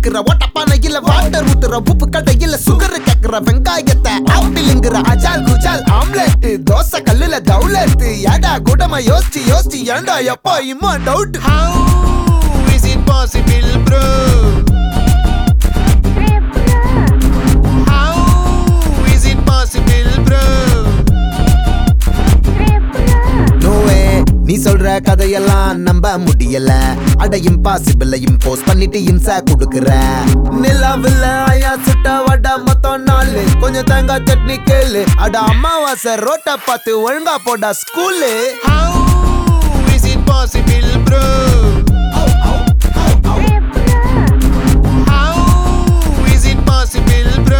கேக்குற ஓட்டப்பானையில வாட்டர் ஊத்துற உப்பு கடையில சுகர் கேக்குற வெங்காயத்தை ஆப்பிளுங்கிற அஜால் குஜால் ஆம்லெட் தோசை கல்லுல தௌலட் ஏடா கூடமா யோசிச்சு யோசிச்சு ஏண்டா எப்பா இம்மா doubt How is it possible, bro? How is it possible, bro? No way நீ சொல்ற கதையெல்லாம் நம்ப முடியல அட இம்பாசிபிள் இம்போஸ் பண்ணிட்டு இம்சா குடுக்குற நிலாவில்ல ஐயா சுட்ட வட மொத்தம் நாலு கொஞ்சம் தேங்காய் சட்னி கேளு அட அம்மாவாசை ரோட்ட பார்த்து ஒழுங்கா போடா school How is it possible, bro? How is it possible, bro?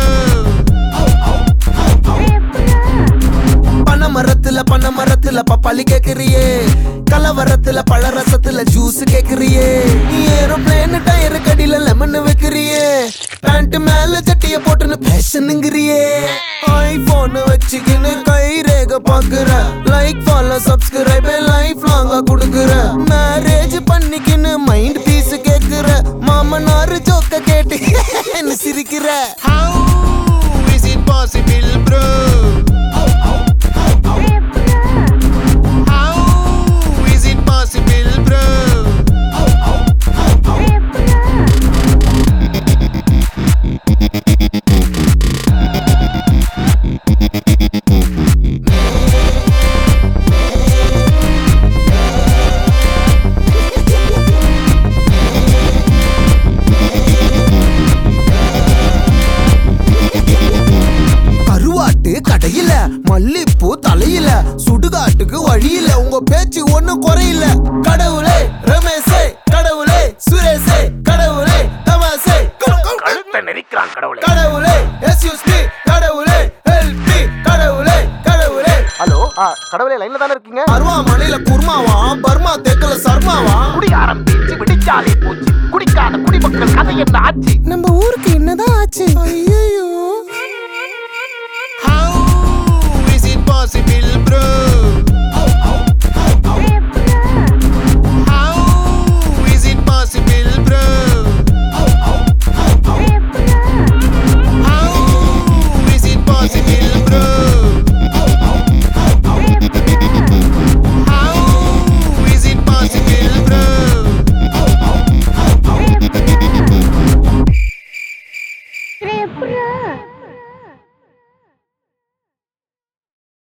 பனை மரத்துல பனை மரத்துல பப்பாளி கேக்குறியே கலவரத்துல பழரசத்துல ஜூஸ் கேக்குறியே ஏரோப்ளேன் டயர் கடியில லெமன் வைக்கிறியே பேண்ட் மேல சட்டிய போட்டுன்னு பேஷனுங்கிறியே ஐபோன் வச்சுக்கின்னு கை ரேக பாக்குற லைக் ஃபாலோ சப்ஸ்கிரைப் லைஃப் லாங்கா குடுக்குற மேரேஜ் பண்ணிக்கின்னு மைண்ட் பீஸ் கேக்குற மாமனாரு ஜோக்க கேட்டு என்ன சிரிக்கிற How is it possible, bro? How is it possible, bro? கருவாட்டு கடையில மல்லிப்பூ தலையில சுடுகாட்டுக்கு வழியில உங்க பேச்சு ஒண்ணும் குறையில கடவுளே ரமேஷே கடவுளே சுரேஷே கடவுளே தமாசே கழுத்தை நெரிக்கிறான் கடவுளே கடவுளே எஸ்யூஸ் மீ கடவுளே ஹெல்ப் மீ கடவுளே கடவுளே ஹலோ கடவுளே லைன்ல தானே இருக்கீங்க அருவாமனையில குருமாவா பர்மா தேக்கல சர்மாவா குடி ஆரம்பிச்சு விடிச்சாலே போச்சு குடிக்காத குடிமக்கள் கதை என்ன ஆச்சு நம்ம ஊருக்கு என்னதான் ஆச்சு ஐயோ How is it possible, bro? How is it possible, bro? How is it possible, bro? How is it possible, bro? Rebra.